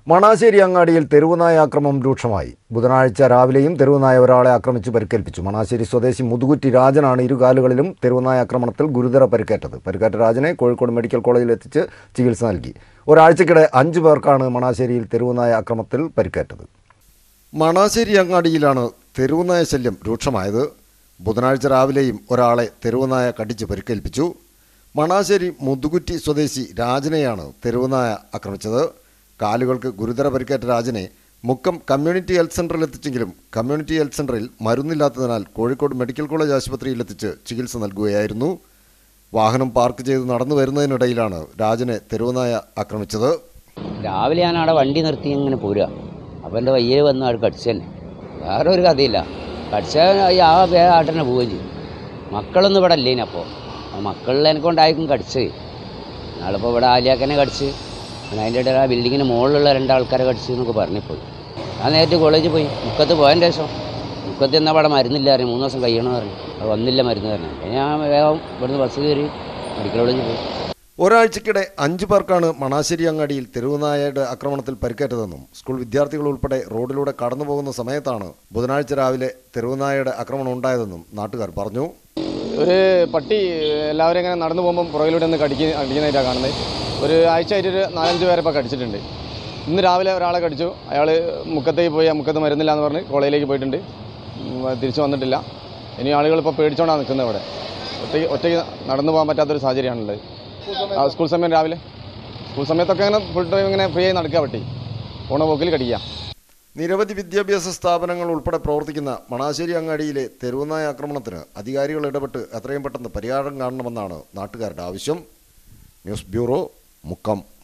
മണാശ്ശേരി അങ്ങാടിയിൽ തെരുവുനായ ആക്രമം രൂക്ഷമായി ബുധനാഴ്ച രാവിലെയും തെരുവുനായ ഒരാളെ ആക്രമിച്ച് പരിക്കേൽപ്പിച്ചു മണാശ്ശേരി സ്വദേശി മുതുകുറ്റി രാജനാണ് ഇരുകാലുകളിലും തെരുവുനായ ആക്രമണത്തിൽ ഗുരുതര പരിക്കേറ്റത് പരിക്കേറ്റ രാജനെ കോഴിക്കോട് മെഡിക്കൽ കോളേജിൽ എത്തിച്ച് ചികിത്സ നൽകി ഒരാഴ്ചക്കിടെ അഞ്ചു പേർക്കാണ് മണാശ്ശേരിയിൽ തെരുവുനായ ആക്രമണത്തിൽ പരിക്കേറ്റത് മണാശ്ശേരി അങ്ങാടിയിലാണ് തെരുവുനായ ശല്യം രൂക്ഷമായത് ബുധനാഴ്ച രാവിലെയും ഒരാളെ തെരുവുനായ കടിച്ച് പരിക്കേൽപ്പിച്ചു മണാശ്ശേരി മുതുകുറ്റി സ്വദേശി രാജനെയാണ് തെരുവുനായ ആക്രമിച്ചത് കാലുകൾക്ക് ഗുരുതര പരിക്കേറ്റ രാജനെ മുക്കം കമ്മ്യൂണിറ്റി ഹെൽത്ത് സെൻ്ററിൽ എത്തിച്ചെങ്കിലും കമ്മ്യൂണിറ്റി ഹെൽത്ത് സെൻ്ററിൽ മരുന്നില്ലാത്തതിനാൽ കോഴിക്കോട് മെഡിക്കൽ കോളേജ് ആശുപത്രിയിൽ എത്തിച്ച് ചികിത്സ നൽകുകയായിരുന്നു വാഹനം പാർക്ക് ചെയ്ത് നടന്നു വരുന്നതിനിടയിലാണ് രാജനെ തെരുവുനായ ആക്രമിച്ചത് രാവിലെ ഞാൻ അവിടെ വണ്ടി നിർത്തി ഇങ്ങനെ പോരുക അപ്പോൾ എൻ്റെ വയ്യേ വന്ന് അവിടെ കടിച്ചു തന്നെ വേറെ ഒരു കഥയില്ല കടിച്ചാൽ ആ വേഗം ആട്ട് തന്നെ പോവുകയും ചെയ്യും മക്കളൊന്നും ഇവിടെ ഇല്ലേനി അപ്പോൾ ആ മക്കളിൽ എന്നെ കൊണ്ടായിരിക്കും കടിച്ചത് നാളിപ്പോൾ ഇവിടെ ആലിയാക്കനെ കടിച്ച് പിന്നെ അതിൻ്റെ ഇടയിൽ ആ ബിൽഡിങ്ങിന് മുകളിലുള്ള രണ്ടാൾക്കാരെ കടിച്ചു എന്നൊക്കെ പറഞ്ഞിപ്പോയി ഞാൻ നേരിട്ട് കോളേജിൽ പോയി മുക്കത്ത് പോയതിൻ്റെ ശേഷം മുക്കത്ത് എന്നാൽ അവിടെ മരുന്നില്ല അറിയാം മൂന്ന് ദിവസം കഴിയണമെന്ന് പറഞ്ഞു അത് വന്നില്ല മരുന്ന് പറഞ്ഞു അപ്പോൾ ഞാൻ വേഗം ഇവിടുന്ന് ബസ് കയറി മെഡിക്കൽ കോളേജിൽ പോയി ഒരാഴ്ചക്കിടെ അഞ്ചു പേർക്കാണ് മണാശ്ശേരി അങ്ങാടിയിൽ തെരുവുനായയുടെ ആക്രമണത്തിൽ പരിക്കേറ്റതെന്നും സ്കൂൾ വിദ്യാർത്ഥികൾ ഉൾപ്പെടെ റോഡിലൂടെ കടന്നു പോകുന്ന സമയത്താണ് ബുധനാഴ്ച രാവിലെ തെരുവുനായയുടെ ആക്രമണം ഉണ്ടായതെന്നും നാട്ടുകാർ പറഞ്ഞു ഒരു പട്ടി എല്ലാവരും ഇങ്ങനെ നടന്നു പോകുമ്പോൾ പുറകിലൂടെ ഒന്ന് കടിക്കുന്ന കടിക്കുന്നതായിട്ടാണ് കാണുന്നത് ഒരു ആഴ്ചയായിട്ട് ഒരു നാലഞ്ച് പേരെ ഇപ്പോൾ കടിച്ചിട്ടുണ്ട് ഇന്ന് രാവിലെ ഒരാളെ കടിച്ചു അയാൾ മുക്കത്തേക്ക് പോയി ആ മുക്കത്ത് മരുന്നില്ല എന്ന് പറഞ്ഞ് കോളേജിലേക്ക് പോയിട്ടുണ്ട് ഉം, തിരിച്ചു വന്നിട്ടില്ല ഇനി ആളുകൾ ഇപ്പോൾ പേടിച്ചോണ്ടാണ് നിൽക്കുന്നത് ഇവിടെ ഒറ്റയ്ക്ക് ഒറ്റയ്ക്ക് നടന്നു പോകാൻ പറ്റാത്തൊരു സാഹചര്യമാണുള്ളത് ആ, സ്കൂൾ സമയം രാവിലെ സ്കൂൾ സമയത്തൊക്കെ ഇങ്ങനെ ഫുൾ ടൈം ഇങ്ങനെ ഫ്രീ ആയി നടക്കുക പട്ടി പോണ പോക്കിൽ കടിക്കുക നിരവധി വിദ്യാഭ്യാസ സ്ഥാപനങ്ങൾ ഉൾപ്പെടെ പ്രവർത്തിക്കുന്ന മണാശ്ശേരി അങ്ങാടിയിലെ തെരുവുനായ ആക്രമണത്തിന് അധികാരികൾ ഇടപെട്ട് എത്രയും പെട്ടെന്ന് പരിഹാരം കാണണമെന്നാണ് നാട്ടുകാരുടെ ആവശ്യം ന്യൂസ് ബ്യൂറോ മുക്കം